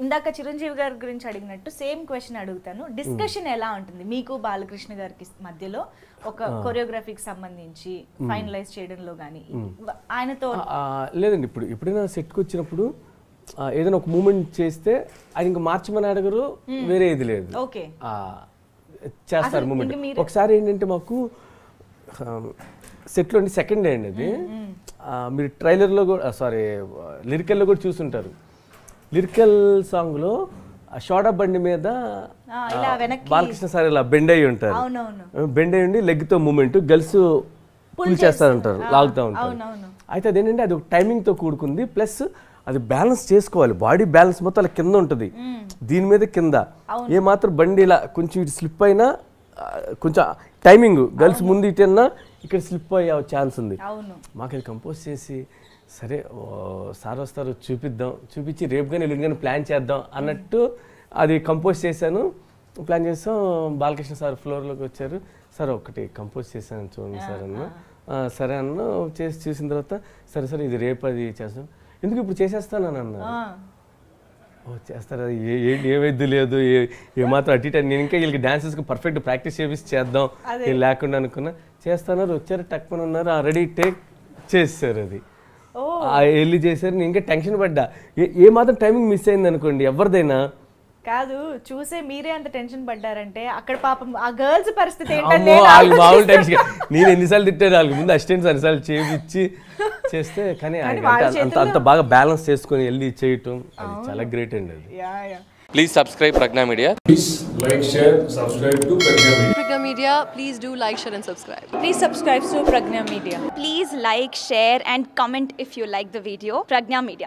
ఇందాక చిరంజీవి గారి గురించి అడిగినట్టు సేమ్ క్వశ్చన్ అడుగుతాను డిస్కషన్ ఎలా ఉంటుంది మీకు బాలకృష్ణ గారికి మధ్యలో ఒక కొరియోగ్రఫీకి సంబంధించి ఫైనలైజ్ చేయడంలో కానీ ఆయనతో ఆ, లేదండి ఇప్పుడు ఎప్పుడైనా సెట్కి వచ్చినప్పుడు ఆ, ఏదైనా ఒక మూమెంట్ చేస్తే ఆయన ఇంకా మార్చమని అడగరు వేరే ఇది లేదు ఓకే ఆ, చేస్తారు అసలు మూమెంట్ ఇంక మీరు- ఒకసారి ఏంటంటే మాకు సెట్లో అండి సెకండ్ డే అండి అది ఆ, మీరు ట్రైలర్లో కూడా సారీ లిరికల్లో కూడా చూసుంటారు లిరికల్ సాంగ్లో షోడా బండి మీద ఆ, ఇలా ఆ, వెనక్కి బాలకృష్ణ సార్ ఇలా బెండ్ అయ్యి ఉంటారు అవునవును బెండ్ అయ్యి ఉండి లెగ్తో మూమెంట్ గర్ల్స్ పుల్ చేస్తారు ఉంటారు లాగుతూ ఉంటారు అవునవును అయితే అదేంటంటే అది ఒక టైమింగ్తో కూడుకుంది ప్లస్ అది బ్యాలెన్స్ చేసుకోవాలి బాడీ బ్యాలెన్స్ మొత్తం అలా కింద ఉంటుంది దీని మీద కింద ఏ మాత్రం బండి ఇలా కొంచెం ఇటు స్లిప్ అయినా ఆ, కొంచెం టైమింగ్ గర్ల్స్ ముందు ఇటన్నా ఇక్కడ స్లిప్ అయ్యే ఛాన్స్ ఉంది అవును మాకు అది కంపోజ్ చేసి సరే ఓ, సార్ వస్తారు చూపిద్దాం చూపించి రేపు కానీ ఎల్లుండి కానీ ప్లాన్ చేద్దాం అన్నట్టు అది కంపోజ్ చేశాను ప్లాన్ చేస్తాం బాలకృష్ణ సార్ ఫ్లోర్లోకి వచ్చారు సార్ ఒకటి కంపోజ్ చేశాను చూడండి సార్ అన్న "ఆ, సరే అన్న చేసి చూసిన తర్వాత సరే సరే ఇది రేపు అది చేస్తాం ఎందుకు ఇప్పుడు చేసేస్తాను అని అన్నారు ఆ, ఓ చేస్తారా ఏ ఏంటి ఏమైద్ది లేదు ఏ ఏమాత్రం అటు ఇటు అని నేను ఇంకా వీళ్ళకి డాన్సెస్కి పర్ఫెక్ట్ ప్రాక్టీస్ చేపిస్తే చేద్దాం నేను లేకుండా అనుకున్నా చేస్తున్నారు వచ్చారు టక్మని ఉన్నారు రెడీ టేక్ చేస్తారు అది ఓ ఆ వెళ్ళి చేశారు నేను ఇంకా టెన్షన్ పడ్డా ఏ- ఏ మాత్రం టైమింగ్ మిస్ అయింది అనుకోండి ఎవరిదైనా కాదు చూసే మీరే అంత టెన్షన్ పడ్డారంటే అక్కడ పాపం ఆ గర్ల్స్ పరిస్థితి అమ్మో ఏంటంటే వాళ్ళు మామూలు టైమ్స్ నేను ఎన్నిసార్లు తిట్టారు వాళ్ళకి ముందు అసిస్టెంట్స్ అన్నిసార్లు చేయించి చేస్తే కానీ ఆయన వాళ్ళ అంటే అంత అంత బాగా బ్యాలెన్స్ చేసుకొని వెళ్ళి చేయటం అది చాలా గ్రేట్ అండి అది yeah yeah Please subscribe Pragna Media. Please like, share, subscribe to Pragya Media. Pragya Media, please do like, share, and subscribe. Please subscribe to Pragna Media. Please like, share, and comment if you like the video. Pragna Media.